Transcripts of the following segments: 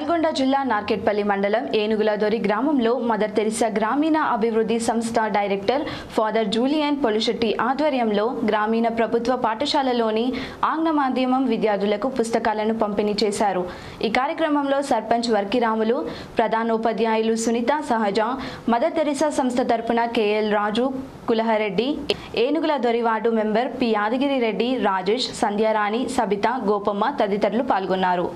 నల్గొండ జిల్లా నార్కెట్పల్లి మండలం ఏనుగులదొరి గ్రామంలో మదర్ తెరిసా గ్రామీణ అభివృద్ధి సంస్థ డైరెక్టర్ ఫాదర్ జూలియన్ పొలుశెట్టి ఆధ్వర్యంలో గ్రామీణ ప్రభుత్వ పాఠశాలలోని ఆంగ్ల మాధ్యమం విద్యార్థులకు పుస్తకాలను పంపిణీ చేశారు ఈ కార్యక్రమంలో సర్పంచ్ వర్కిరాములు ప్రధానోపాధ్యాయులు సునీత సహజ మదర్ తెరిసా సంస్థ తరపున కేఎల్ రాజు కులహరెడ్డి ఏనుగుల దొరి ward member P Yadagiri Reddy Rajesh Sandhyarani Sabitha Gopamma తదితరులు పాల్గొన్నారు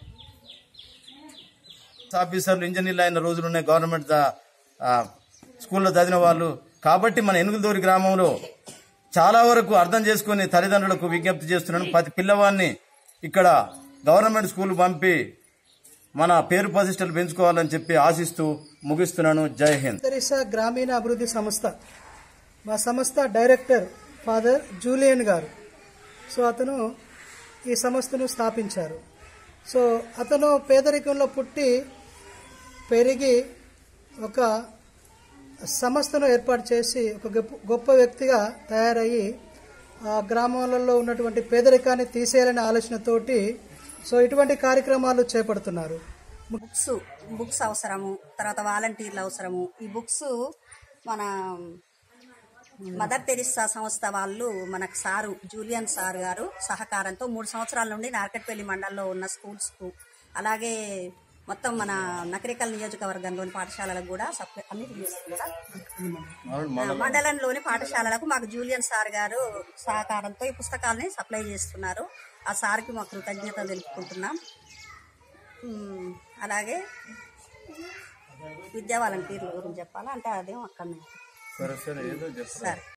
ఆఫీసర్లు ఇంజనీర్లు అయిన రోజులు ఉన్నాయి గవర్నమెంట్ దా- ఆ, స్కూల్లో చదివిన వాళ్ళు కాబట్టి మన ఎనుగులదూరి గ్రామంలో చాలా వరకు అర్థం చేసుకుని తల్లిదండ్రులకు విజ్ఞప్తి చేస్తున్నాను ప్రతి పిల్లవాడిని ఇక్కడ గవర్నమెంట్ స్కూల్ పంపి మన పేరు ప్రతిష్టలు పెంచుకోవాలని చెప్పి ఆశిస్తూ ముగిస్తున్నాను జై హింద్ తెరిసా గ్రామీణ అభివృద్ధి సంస్థ మా సంస్థ డైరెక్టర్ ఫాదర్ జూలియన్ గారు సో అతను ఈ సంస్థను స్థాపించారు సో అతను పేదరికంలో పుట్టి పెరిగి ఒక సంస్థను ఏర్పాటు చేసి ఒక గొప్ప గొప్ప వ్యక్తిగా తయారయ్యి ఆ గ్రామాలలో ఉన్నటువంటి పేదరికాన్ని తీసేయాలనే ఆలోచనతోటి సో ఇటువంటి కార్యక్రమాలు చేపడుతున్నారు బుక్స్ బుక్స్ అవసరము తర్వాత వాలంటీర్లు అవసరము ఈ బుక్స్ మన మదర్ తెరిస్సా సంస్థ వాళ్ళు మనకు సారు జూలియన్ సార్ గారు సహకారంతో మూడు సంవత్సరాల నుండి నార్కెట్పల్లి మండలంలో ఉన్న స్కూల్స్కు అలాగే మొత్తం మన నకరికల్ నియోజకవర్గంలోని పాఠశాలలకు కూడా సప్లై అన్ని చేస్తున్నారా? ఆ, మండలంలోని పాఠశాలలకు మాకు జూలియన్ సార్ గారు సహకారంతో ఈ పుస్తకాలని సప్లై చేస్తున్నారు ఆ సార్కి మా కృతజ్ఞత తెలుపుకుంటున్నాం ఉమ్, అలాగే విద్యా వాలంటీర్ల గురించి చెప్పాలా అంటే అదేం అక్కడనే సరే సరే ఏదో సరే